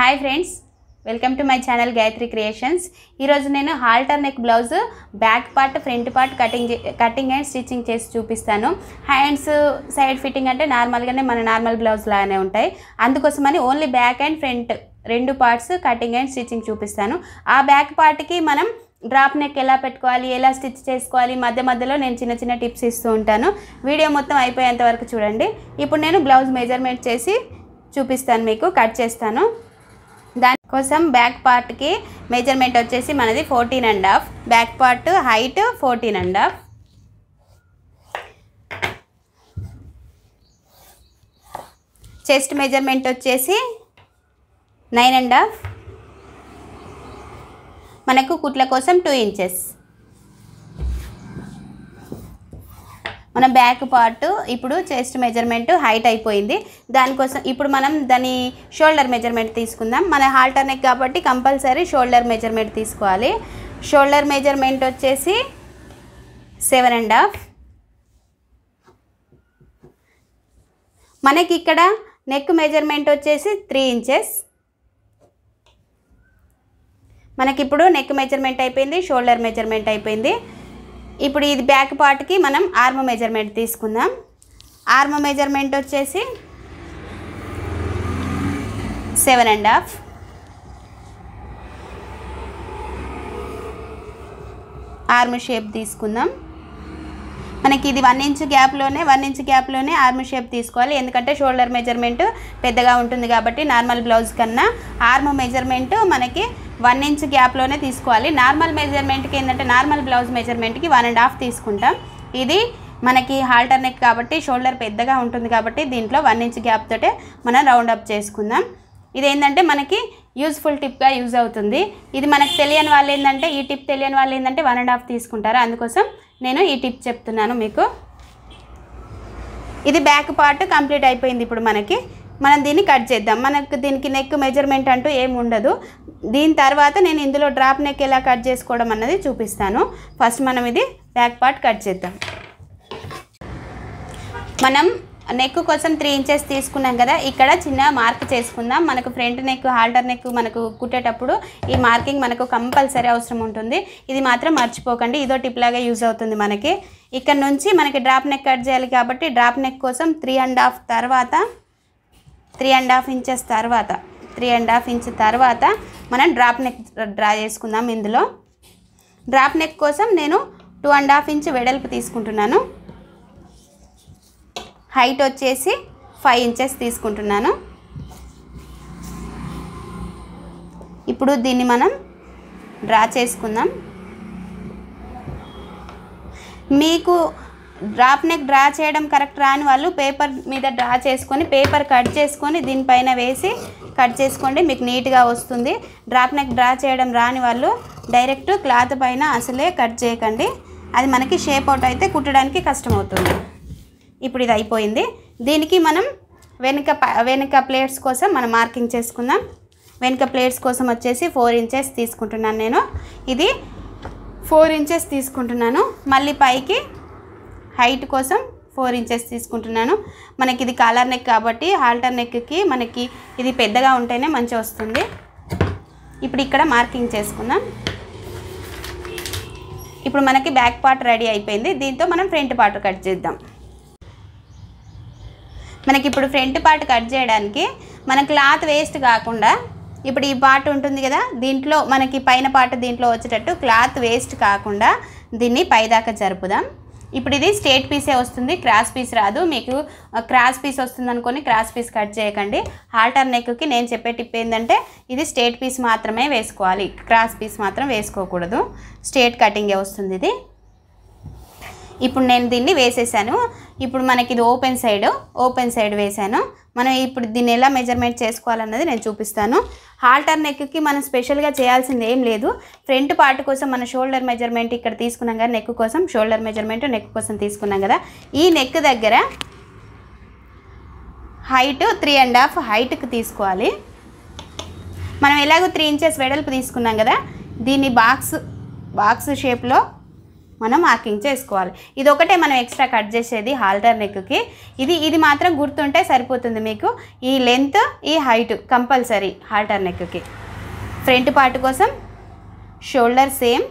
hi friends welcome to my channel Gayatri creations ఈరోజు నేను halter neck blouse back part front part cutting చే- cutting and stitching చేసి చూపిస్తాను hands side fitting అంటే నార్మల్గానే మన నార్మల్ బ్లౌజ్ లాగానే ఉంటాయి అందుకోసమని ఓన్లీ బ్యాక్ అండ్ ఫ్రంట్ రెండు పార్ట్స్ కటింగ్ అండ్ స్టిచ్చింగ్ చూపిస్తాను ఆ బ్యాక్ పార్ట్కి మనం డ్రాప్ నెక్ ఎలా పెట్టుకోవాలి ఎలా స్టిచ్ చేసుకోవాలి మధ్య మధ్యలో నేను చిన్న చిన్న టిప్స్ ఇస్తూ ఉంటాను వీడియో మొత్తం అయిపోయేంత వరకు చూడండి ఇప్పుడు నేను బ్లౌజ్ మెజర్మెంట్ చేసి చూపిస్తాను మీకు కట్ చేస్తాను దానికోసం బ్యాక్ పార్ట్కి మెజర్మెంట్ వచ్చేసి మనది fourteen and half back part height fourteen and half chest measurement వచ్చేసి నైన్ అండ్ హాఫ్ మనకు కుట్ల కోసం టూ ఇంచెస్ మన బ్యాక్ పార్ట్ ఇప్పుడు చెస్ట్ మెజర్మెంట్ హైట్ అయిపోయింది దానికోసం ఇప్పుడు మనం దాని షోల్డర్ మెజర్మెంట్ తీసుకుందాం మన హాల్టర్ నెక్ కాబట్టి కంపల్సరీ షోల్డర్ మెజర్మెంట్ తీసుకోవాలి షోల్డర్ మెజర్మెంట్ వచ్చేసి సెవెన్ అండ్ హాఫ్ మనకి ఇక్కడ నెక్ మెజర్మెంట్ వచ్చేసి త్రీ ఇంచెస్ మనకి ఇప్పుడు నెక్ మెజర్మెంట్ అయిపోయింది షోల్డర్ మెజర్మెంట్ అయిపోయింది ఇప్పుడు ఇది బ్యాక్ పార్ట్కి మనం ఆర్మ్ మెజర్మెంట్ తీసుకుందాం ఆర్మ్ మెజర్మెంట్ వచ్చేసి seven and half arm shape తీసుకుందాం మనకి ఇది వన్ ఇంచ్ గ్యాప్లోనే వన్ ఇంచ్ గ్యాప్లోనే ఆర్మ్ షేప్ తీసుకోవాలి ఎందుకంటే షోల్డర్ మెజర్మెంట్ పెద్దగా ఉంటుంది కాబట్టి నార్మల్ బ్లౌజ్ కన్నా ఆర్మ్ మెజర్మెంట్ మనకి వన్ ఇంచ్ గ్యాప్లోనే తీసుకోవాలి నార్మల్ మెజర్మెంట్కి ఏంటంటే నార్మల్ బ్లౌజ్ మెజర్మెంట్కి వన్ అండ్ హాఫ్ తీసుకుంటాం ఇది మనకి హాల్టర్ నెక్ కాబట్టి షోల్డర్ పెద్దగా ఉంటుంది కాబట్టి దీంట్లో వన్ ఇంచ్ గ్యాప్ తోటే మనం రౌండ్ అప్ చేసుకుందాం ఇది ఏంటంటే మనకి యూజ్ఫుల్ టిప్గా యూజ్ అవుతుంది ఇది మనకు తెలియని వాళ్ళు ఏంటంటే ఈ టిప్ తెలియని వాళ్ళు ఏంటంటే వన్ అండ్ హాఫ్ తీసుకుంటారు అందుకోసం నేను ఈ టిప్ చెప్తున్నాను మీకు ఇది బ్యాక్ పార్ట్ కంప్లీట్ అయిపోయింది ఇప్పుడు మనకి మనం దీన్ని కట్ చేద్దాం మనకు దీనికి నెక్ మెజర్మెంట్ అంటూ ఏమి ఉండదు దీని తర్వాత నేను ఇందులో డ్రాప్ నెక్ ఎలా కట్ చేసుకోవడం అన్నది చూపిస్తాను ఫస్ట్ మనం ఇది బ్యాక్ పార్ట్ కట్ చేద్దాం మనం నెక్ కోసం త్రీ ఇంచెస్ తీసుకున్నాం కదా ఇక్కడ చిన్న మార్క్ చేసుకుందాం మనకు ఫ్రంట్ నెక్ హాల్టర్ నెక్ మనకు కుట్టేటప్పుడు ఈ మార్కింగ్ మనకు కంపల్సరీ అవసరం ఉంటుంది ఇది మాత్రం మర్చిపోకండి ఇదో టిప్ లాగా యూజ్ అవుతుంది మనకి ఇక్కడ నుంచి మనకి డ్రాప్ నెక్ కట్ చేయాలి కాబట్టి డ్రాప్ నెక్ కోసం త్రీ అండ్ హాఫ్ తర్వాత త్రీ అండ్ హాఫ్ ఇంచెస్ తర్వాత త్రీ అండ్ హాఫ్ ఇంచ్ తర్వాత మనం డ్రాప్ నెక్ డ్రా చేసుకుందాం ఇందులో డ్రాప్ నెక్ కోసం నేను టూ అండ్ హాఫ్ ఇంచ్ వెడల్పు తీసుకుంటున్నాను హైట్ వచ్చేసి ఫైవ్ ఇంచెస్ తీసుకుంటున్నాను ఇప్పుడు దీన్ని మనం డ్రా చేసుకుందాం మీకు డ్రాప్ నెక్ డ్రా చేయడం కరెక్ట్ రాని వాళ్ళు పేపర్ మీద డ్రా చేసుకొని పేపర్ కట్ చేసుకొని దీనిపైన వేసి కట్ చేసుకోండి మీకు నీట్గా వస్తుంది డ్రాప్ నెక్ డ్రా చేయడం రాని వాళ్ళు డైరెక్ట్ క్లాత్ పైన అసలే కట్ చేయకండి అది మనకి షేప్ అవుట్ అయితే కుట్టడానికి కష్టమవుతుంది ఇప్పుడు ఇది అయిపోయింది దీనికి మనం వెనుక ప- వెనుక ప్లేట్స్ కోసం మనం మార్కింగ్ చేసుకుందాం వెనుక ప్లేట్స్ కోసం వచ్చేసి ఫోర్ ఇంచెస్ తీసుకుంటున్నాను నేను ఇది ఫోర్ ఇంచెస్ తీసుకుంటున్నాను మళ్ళీ పైకి హైట్ కోసం ఫోర్ ఇంచెస్ తీసుకుంటున్నాను మనకి ఇది కాలర్ నెక్ కాబట్టి హాల్టర్ నెక్కి మనకి ఇది పెద్దగా ఉంటేనే మంచిగా వస్తుంది ఇప్పుడు ఇక్కడ మార్కింగ్ చేసుకుందాం ఇప్పుడు మనకి బ్యాక్ పార్ట్ రెడీ అయిపోయింది దీంతో మనం ఫ్రంట్ పార్ట్ కట్ చేద్దాం మనకి ఇప్పుడు ఫ్రంట్ పార్ట్ కట్ చేయడానికి మన క్లాత్ వేస్ట్ కాకుండా ఇప్పుడు ఈ పార్ట్ ఉంటుంది కదా దీంట్లో మనకి పైన పార్ట్ దీంట్లో వచ్చేటట్టు క్లాత్ వేస్ట్ కాకుండా దీన్ని పైదాకా జరుపుదాం ఇప్పుడు ఇది స్ట్రేట్ పీసే వస్తుంది క్రాస్ పీస్ రాదు మీకు ఆ, క్రాస్ పీస్ వస్తుంది అనుకొని క్రాస్ పీస్ కట్ చేయకండి హాల్టర్ నెక్కి నేను చెప్పే టిప్ ఏంటంటే ఇది స్ట్రేట్ పీస్ మాత్రమే వేసుకోవాలి క్రాస్ పీస్ మాత్రం వేసుకోకూడదు స్ట్రేట్ కటింగే వస్తుంది ఇది ఇప్పుడు నేను దీన్ని వేసేసాను ఇప్పుడు మనకి ఇది ఓపెన్ సైడ్ ఓపెన్ సైడ్ వేసాను మనం ఇప్పుడు దీన్ని ఎలా మెజర్మెంట్ చేసుకోవాలన్నది నేను చూపిస్తాను హాల్టర్ నెక్కి మనం స్పెషల్గా చేయాల్సింది ఏం లేదు ఫ్రంట్ పార్ట్ కోసం మన షోల్డర్ మెజర్మెంట్ ఇక్కడ తీసుకున్నాం కదా నెక్ కోసం షోల్డర్ మెజర్మెంట్ నెక్ కోసం తీసుకున్నాం కదా ఈ నెక్ దగ్గర హైట్ త్రీ అండ్ హాఫ్ హైట్కి తీసుకోవాలి మనం ఎలాగో త్రీ ఇంచెస్ వెడల్పు తీసుకున్నాం కదా దీన్ని బాక్స్ బాక్స్ షేప్లో మనం మార్కింగ్ చేసుకోవాలి ఇది ఒకటే మనం ఎక్స్ట్రా కట్ చేసేది హాల్టర్ నెక్కి ఇది ఇది మాత్రం గుర్తుంటే సరిపోతుంది మీకు ఈ లెంత్ ఈ హైట్ కంపల్సరీ హాల్టర్ నెక్కి ఫ్రంట్ పార్ట్ కోసం shoulder same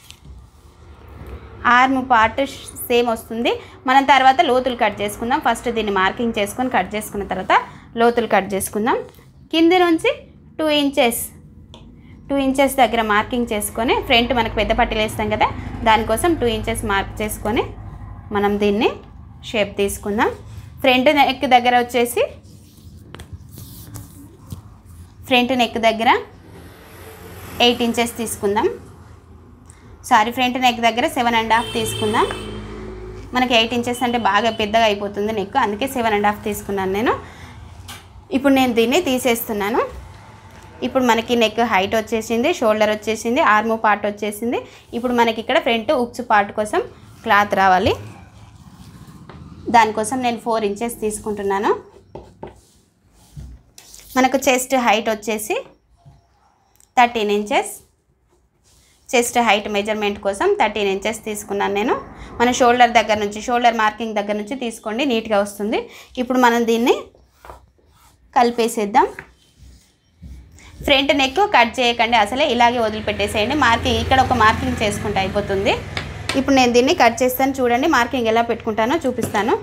arm part same వస్తుంది మనం తర్వాత లోతులు కట్ చేసుకుందాం ఫస్ట్ దీన్ని మార్కింగ్ చేసుకొని కట్ చేసుకున్న తర్వాత లోతులు కట్ చేసుకుందాం కింది నుంచి టూ ఇంచెస్ టూ ఇంచెస్ దగ్గర మార్కింగ్ చేసుకొని ఫ్రంట్ మనకు పెద్ద పట్టీలు వేస్తాం కదా దానికోసం టూ ఇంచెస్ మార్క్ చేసుకొని మనం దీన్ని షేప్ తీసుకుందాం ఫ్రంట్ నెక్ దగ్గర వచ్చేసి ఫ్రంట్ నెక్ దగ్గర ఎయిట్ ఇంచెస్ తీసుకుందాం సారీ ఫ్రంట్ నెక్ దగ్గర సెవెన్ అండ్ హాఫ్ తీసుకుందాం మనకి ఎయిట్ ఇంచెస్ అంటే బాగా పెద్దగా అయిపోతుంది నెక్ అందుకే సెవెన్ అండ్ హాఫ్ తీసుకున్నాను నేను ఇప్పుడు నేను దీన్ని తీసేస్తున్నాను ఇప్పుడు మనకి నెక్ హైట్ వచ్చేసింది షోల్డర్ వచ్చేసింది ఆర్మ్ పార్ట్ వచ్చేసింది ఇప్పుడు మనకి ఇక్కడ ఫ్రంట్ ఉక్స్ పార్ట్ కోసం క్లాత్ రావాలి దానికోసం నేను ఫోర్ ఇంచెస్ తీసుకుంటున్నాను మనకు చెస్ట్ హైట్ వచ్చేసి thirteen inches chest height measurement కోసం థర్టీన్ ఇంచెస్ తీసుకున్నాను నేను మన షోల్డర్ దగ్గర నుంచి షోల్డర్ మార్కింగ్ దగ్గర నుంచి తీసుకోండి నీట్గా వస్తుంది ఇప్పుడు మనం దీన్ని కలిపేసేద్దాం ఫ్రంట్ నెక్ కట్ చేయకండి అసలే ఇలాగే వదిలిపెట్టేసేయండి మార్కింగ్ ఇక్కడ ఒక మార్కింగ్ చేసుకుంటే అయిపోతుంది ఇప్పుడు నేను దీన్ని కట్ చేస్తాను చూడండి మార్కింగ్ ఎలా పెట్టుకుంటానో చూపిస్తాను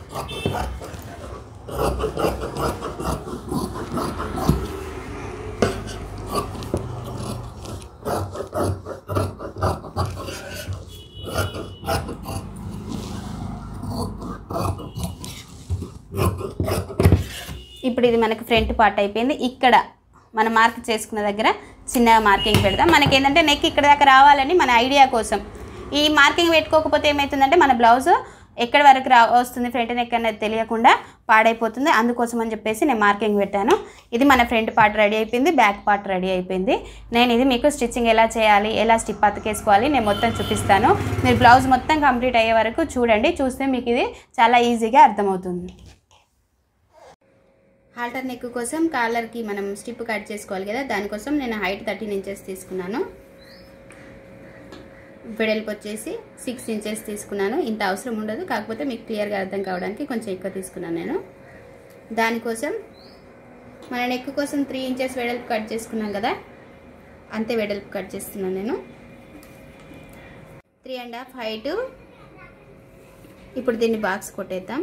ఇప్పుడు ఇది మనకి ఫ్రంట్ పార్ట్ అయిపోయింది ఇక్కడ మనం మార్క్ చేసుకున్న దగ్గర చిన్న మార్కింగ్ పెడదాం మనకి ఏంటంటే నెక్ ఇక్కడ దాకా రావాలని మన ఐడియా కోసం ఈ మార్కింగ్ పెట్టుకోకపోతే ఏమవుతుందంటే మన బ్లౌజ్ ఎక్కడి వరకు రా వస్తుంది ఫ్రంట్ నెక్ అనేది తెలియకుండా పాడైపోతుంది అందుకోసం అని చెప్పేసి నేను మార్కింగ్ పెట్టాను ఇది మన ఫ్రంట్ పార్ట్ రెడీ అయిపోయింది బ్యాక్ పార్ట్ రెడీ అయిపోయింది నేను ఇది మీకు స్టిచ్చింగ్ ఎలా చేయాలి ఎలా స్టిప్ అతకేసుకోవాలి నేను మొత్తం చూపిస్తాను మీరు బ్లౌజ్ మొత్తం కంప్లీట్ అయ్యే వరకు చూడండి చూస్తే మీకు ఇది చాలా ఈజీగా అర్థమవుతుంది హాల్టర్ నెక్ కోసం కాలర్కి మనం స్టిప్ కట్ చేసుకోవాలి కదా దానికోసం నేను హైట్ థర్టీన్ ఇంచెస్ తీసుకున్నాను వెడల్పు వచ్చేసి సిక్స్ ఇంచెస్ తీసుకున్నాను ఇంత అవసరం ఉండదు కాకపోతే మీకు క్లియర్గా అర్థం కావడానికి కొంచెం ఎక్కువ తీసుకున్నాను నేను దానికోసం మన నెక్ కోసం త్రీ ఇంచెస్ వెడల్పు కట్ చేసుకున్నాం కదా అంతే వెడల్పు కట్ చేస్తున్నాను నేను త్రీ అండ్ హాఫ్ హైటు ఇప్పుడు దీన్ని బాక్స్ కొట్టేద్దాం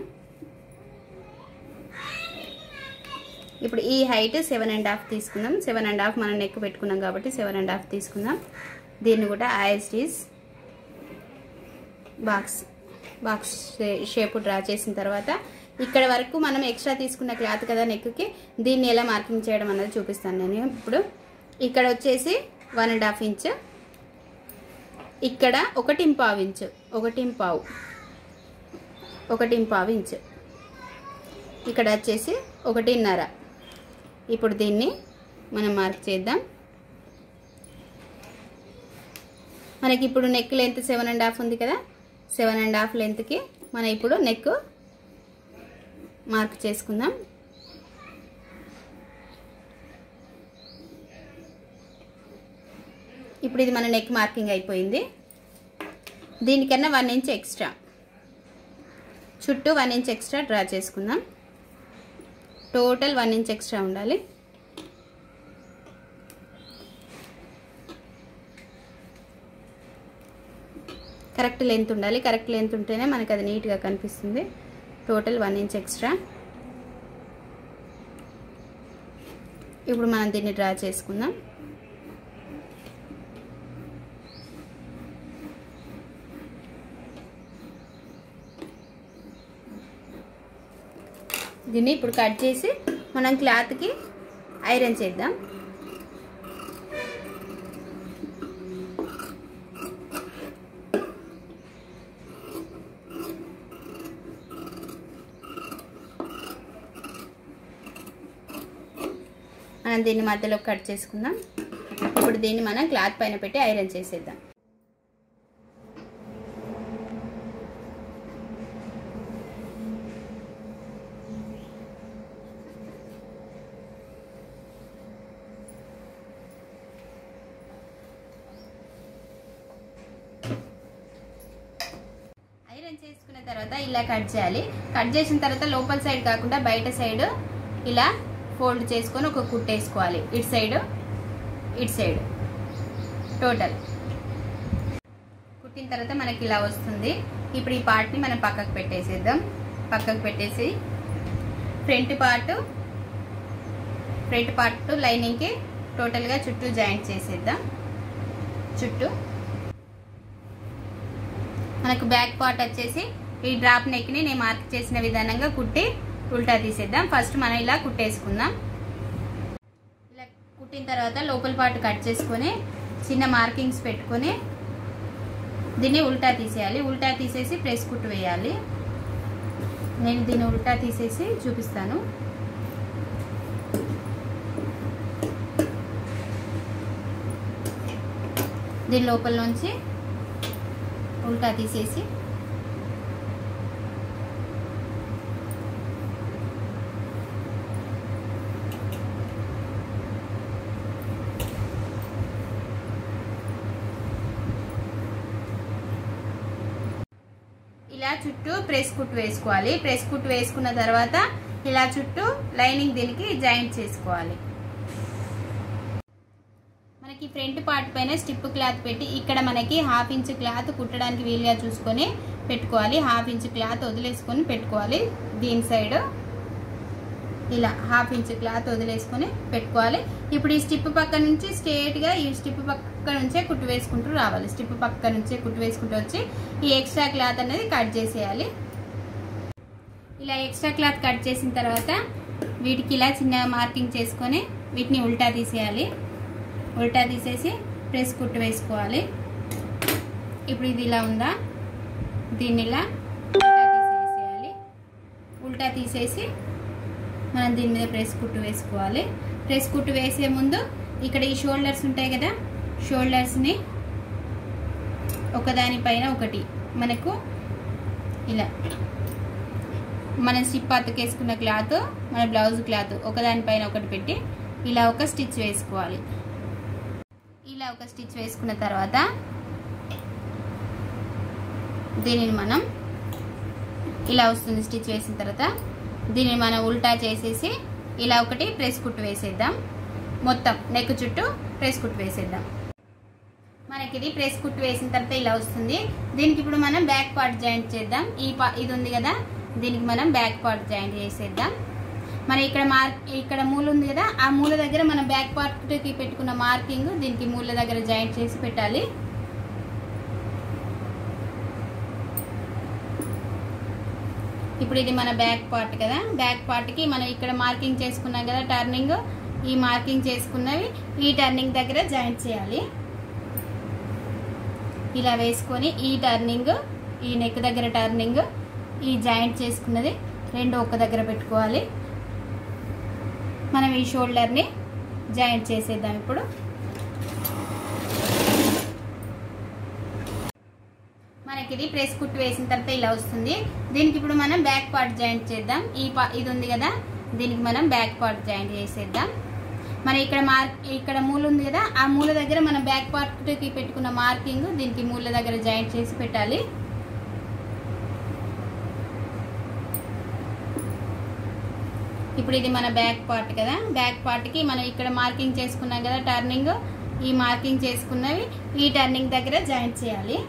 ఇప్పుడు ఈ హైట్ సెవెన్ అండ్ హాఫ్ తీసుకుందాం సెవెన్ అండ్ హాఫ్ మనం నెక్ పెట్టుకున్నాం కాబట్టి సెవెన్ అండ్ హాఫ్ తీసుకుందాం దీన్ని కూడా ఐఎస్టీస్ బాక్స్ బాక్స్ షేప్ డ్రా చేసిన తర్వాత ఇక్కడ వరకు మనం ఎక్స్ట్రా తీసుకున్న క్లాత్ కదా నెక్కి దీన్ని ఎలా మార్కింగ్ చేయడం అన్నది చూపిస్తాను నేను ఇప్పుడు ఇక్కడ వచ్చేసి వన్ అండ్ హాఫ్ ఇంచ్ ఇక్కడ ఒకటి పావు ఇంచు ఒకటి పావు ఒకటి పావు ఇంచు ఇక్కడ వచ్చేసి ఒకటిన్నర ఇప్పుడు దీన్ని మనం మార్క్ చేద్దాం మనకి ఇప్పుడు neck length seven and half ఉంది కదా సెవెన్ అండ్ హాఫ్ లెంత్కి మనం ఇప్పుడు నెక్ మార్క్ చేసుకుందాం ఇప్పుడు ఇది మన నెక్ మార్కింగ్ అయిపోయింది దీనికన్నా వన్ ఇంచ్ ఎక్స్ట్రా చుట్టూ వన్ ఇంచ్ ఎక్స్ట్రా డ్రా చేసుకుందాం టోటల్ వన్ ఇంచ్ ఎక్స్ట్రా ఉండాలి కరెక్ట్ లెంత్ ఉండాలి కరెక్ట్ లెంత్ ఉంటేనే మనకు అది నీట్గా కనిపిస్తుంది టోటల్ వన్ ఇంచ్ ఎక్స్ట్రా ఇప్పుడు మనం దీన్ని డ్రా చేసుకుందాం దీన్ని ఇప్పుడు కట్ చేసి మనం క్లాత్కి ఐరన్ చేద్దాం మనం దీన్ని మధ్యలో కట్ చేసుకుందాం ఇప్పుడు దీన్ని మనం క్లాత్ పైన పెట్టి ఐరన్ చేసేద్దాం తర్వాత ఇలా కట్ చేయాలి కట్ చేసిన తర్వాత లోపల సైడ్ కాకుండా బయట సైడ్ ఇలా ఫోల్డ్ చేసుకొని ఒక కుట్టు వేసుకోవాలి ఇటు సైడ్ ఇటు సైడ్ టోటల్ కుట్టిన తర్వాత మనకి ఇలా వస్తుంది ఇప్పుడు ఈ పార్ట్ని మనం పక్కకు పెట్టేసేద్దాం పక్కకు పెట్టేసి ఫ్రంట్ పార్ట్ ఫ్రంట్ పార్ట్ లైనింగ్కి టోటల్గా చుట్టూ జాయింట్ చేసేద్దాం చుట్టూ మనకు బ్యాక్ పార్ట్ వచ్చేసి ఈ డ్రాప్ నెక్ని నేను మార్క్ చేసిన విధానంగా కుట్టి ఉల్టా తీసేద్దాం ఫస్ట్ మనం ఇలా కుట్టేసుకుందాం ఇలా కుట్టిన తర్వాత లోపల పార్ట్ కట్ చేసుకొని చిన్న మార్కింగ్స్ పెట్టుకొని దీన్ని ఉల్టా తీసేయాలి ఉల్టా తీసేసి ప్రెస్ కుట్టు వేయాలి నేను దీన్ని ఉల్టా తీసేసి చూపిస్తాను దీని లోపల నుంచి ఉల్టా తీసేసి ఇలా చుట్టూ ప్రెస్ కుట్టు వేసుకోవాలి ప్రెస్ కుట్టు వేసుకున్న తర్వాత ఇలా చుట్టూ లైనింగ్ దీనికి జాయింట్ చేసుకోవాలి మనకి ఫ్రంట్ పార్ట్ పైన స్టిప్ క్లాత్ పెట్టి ఇక్కడ మనకి హాఫ్ ఇంచ్ క్లాత్ కుట్టడానికి వీలుగా చూసుకొని పెట్టుకోవాలి హాఫ్ ఇంచ్ క్లాత్ వదిలేసుకొని పెట్టుకోవాలి దీని సైడ్ ఇలా హాఫ్ ఇంచ్ క్లాత్ వదిలేసుకొని పెట్టుకోవాలి ఇప్పుడు ఈ స్టిప్ పక్క నుంచి స్ట్రేట్గా ఈ స్టిప్ పక్క నుంచే కుట్టు వేసుకుంటూ రావాలి స్టిప్ పక్క నుంచే కుట్టు వేసుకుంటూ వచ్చి ఈ ఎక్స్ట్రా క్లాత్ అనేది కట్ చేసేయాలి ఇలా ఎక్స్ట్రా క్లాత్ కట్ చేసిన తర్వాత వీటికి ఇలా చిన్న మార్కింగ్ చేసుకొని వీటిని ఉల్టా తీసేయాలి ఉల్టా తీసేసి ప్రెస్ కుట్టు వేసుకోవాలి ఇప్పుడు ఇది ఇలా ఉందా దీన్ని ఇలా ఉల్టా తీసేసేయాలి ఉల్టా తీసేసి మనం దీని మీద ప్రెస్ కుట్టు వేసుకోవాలి ప్రెస్ కుట్టు వేసే ముందు ఇక్కడ ఈ షోల్డర్స్ ఉంటాయి కదా షోల్డర్స్ని ఒకదానిపైన ఒకటి మనకు ఇలా మన స్టిప్ అత్తకేసుకున్న క్లాత్ మన బ్లౌజ్ క్లాత్ ఒకదానిపైన ఒకటి పెట్టి ఇలా ఒక స్టిచ్ వేసుకోవాలి ఇలా ఒక స్టిచ్ వేసుకున్న తర్వాత దీనిని మనం ఇలా వస్తుంది స్టిచ్ వేసిన తర్వాత దీనిని మనం ఉల్టా చేసేసి ఇలా ఒకటి ప్రెస్ కుట్టు వేసేద్దాం మొత్తం నెక్ చుట్టూ ప్రెస్ కుట్టు వేసేద్దాం మనకి ఇది ప్రెస్ కుట్టు వేసిన తర్వాత ఇలా వస్తుంది దీనికి ఇప్పుడు మనం బ్యాక్ పార్ట్ జాయింట్ చేద్దాం ఈ పా ఇది ఉంది కదా దీనికి మనం బ్యాక్ పార్ట్ జాయింట్ చేసేద్దాం మన ఇక్కడ మార్క్ ఇక్కడ మూల ఉంది కదా ఆ మూల దగ్గర మనం బ్యాక్ పార్ట్కి పెట్టుకున్న మార్కింగ్ దీనికి మూల దగ్గర జాయింట్ చేసి పెట్టాలి ఇప్పుడు ఇది మన బ్యాక్ పార్ట్ కదా బ్యాక్ పార్ట్కి మనం ఇక్కడ మార్కింగ్ చేసుకున్నాం కదా టర్నింగ్ ఈ మార్కింగ్ చేసుకున్నవి ఈ టర్నింగ్ దగ్గర జాయింట్ చేయాలి ఇలా వేసుకొని ఈ టర్నింగ్ ఈ నెక్ దగ్గర టర్నింగ్ ఈ జాయింట్ చేసుకున్నది రెండు ఒక్క దగ్గర పెట్టుకోవాలి మనం ఈ షోల్డర్ని జాయింట్ చేసేద్దాం ఇప్పుడు మనకి ఇది ప్రెస్ కుట్టు వేసిన తర్వాత ఇలా వస్తుంది దీనికి ఇప్పుడు మనం బ్యాక్ పార్ట్ జాయింట్ చేద్దాం ఈ పా ఇది ఉంది కదా దీనికి మనం బ్యాక్ పార్ట్ జాయింట్ చేసేద్దాం మన ఇక్కడ మార్క్ ఇక్కడ మూల ఉంది కదా ఆ మూల దగ్గర మనం బ్యాక్ పార్ట్కి పెట్టుకున్న మార్కింగ్ దీనికి మూల దగ్గర జాయింట్ చేసి పెట్టాలి ఇప్పుడు ఇది మన బ్యాక్ పార్ట్ కదా బ్యాక్ పార్ట్కి మనం ఇక్కడ మార్కింగ్ చేసుకున్నాం కదా టర్నింగ్ ఈ మార్కింగ్ చేసుకున్నవి ఈ టర్నింగ్ దగ్గర జాయింట్ చేయాలి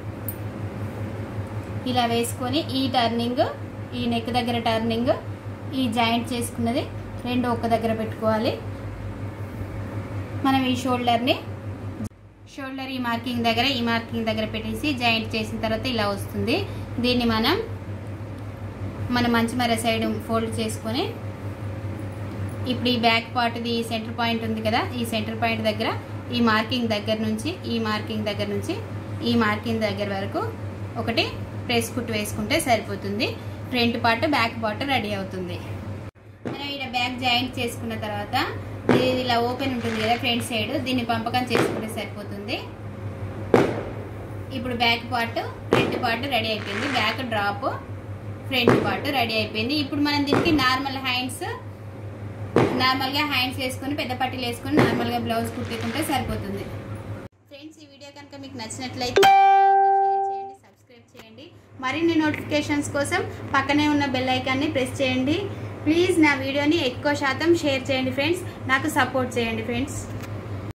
ఇలా వేసుకొని ఈ టర్నింగ్ ఈ నెక్ దగ్గర టర్నింగ్ ఈ జాయింట్ చేసుకున్నది రెండు ఒక్క దగ్గర పెట్టుకోవాలి మనం ఈ షోల్డర్ని షోల్డర్ ఈ మార్కింగ్ దగ్గర ఈ మార్కింగ్ దగ్గర పెట్టేసి జాయింట్ చేసిన తర్వాత ఇలా వస్తుంది దీన్ని మనం మన మంచి మర సైడ్ ఫోల్డ్ చేసుకొని ఇప్పుడు ఈ బ్యాక్ పార్ట్ది ఈ సెంటర్ పాయింట్ ఉంది కదా ఈ సెంటర్ పాయింట్ దగ్గర ఈ మార్కింగ్ దగ్గర నుంచి ఈ మార్కింగ్ దగ్గర నుంచి ఈ మార్కింగ్ దగ్గర వరకు ఒకటి ప్రెస్ కుట్టు వేసుకుంటే సరిపోతుంది front part back part ready అవుతుంది మనం ఇక్కడ బ్యాక్ జాయింట్ చేసుకున్న తర్వాత ఇది ఇలా ఓపెన్ ఉంటుంది కదా ఫ్రంట్ సైడ్ దీన్ని పంపకం చేసుకుంటే సరిపోతుంది ఇప్పుడు back part front part ready అయిపోయింది back drop front part ready అయిపోయింది ఇప్పుడు మనం దీనికి నార్మల్ హ్యాండ్స్ నార్మల్గా హ్యాండ్స్ వేసుకొని పెద్ద పట్టీలు వేసుకొని నార్మల్గా బ్లౌజ్ కుట్టుకుంటే సరిపోతుంది ఫ్రెండ్స్ ఈ వీడియో కనుక మీకు నచ్చినట్లయితే షేర్ చేయండి సబ్స్క్రైబ్ చేయండి మరిన్ని నోటిఫికేషన్స్ కోసం పక్కనే ఉన్న బెల్ ఐకాన్ని ప్రెస్ చేయండి ప్లీజ్ నా వీడియోని ఎక్కువ శాతం షేర్ చేయండి ఫ్రెండ్స్ నాకు సపోర్ట్ చేయండి ఫ్రెండ్స్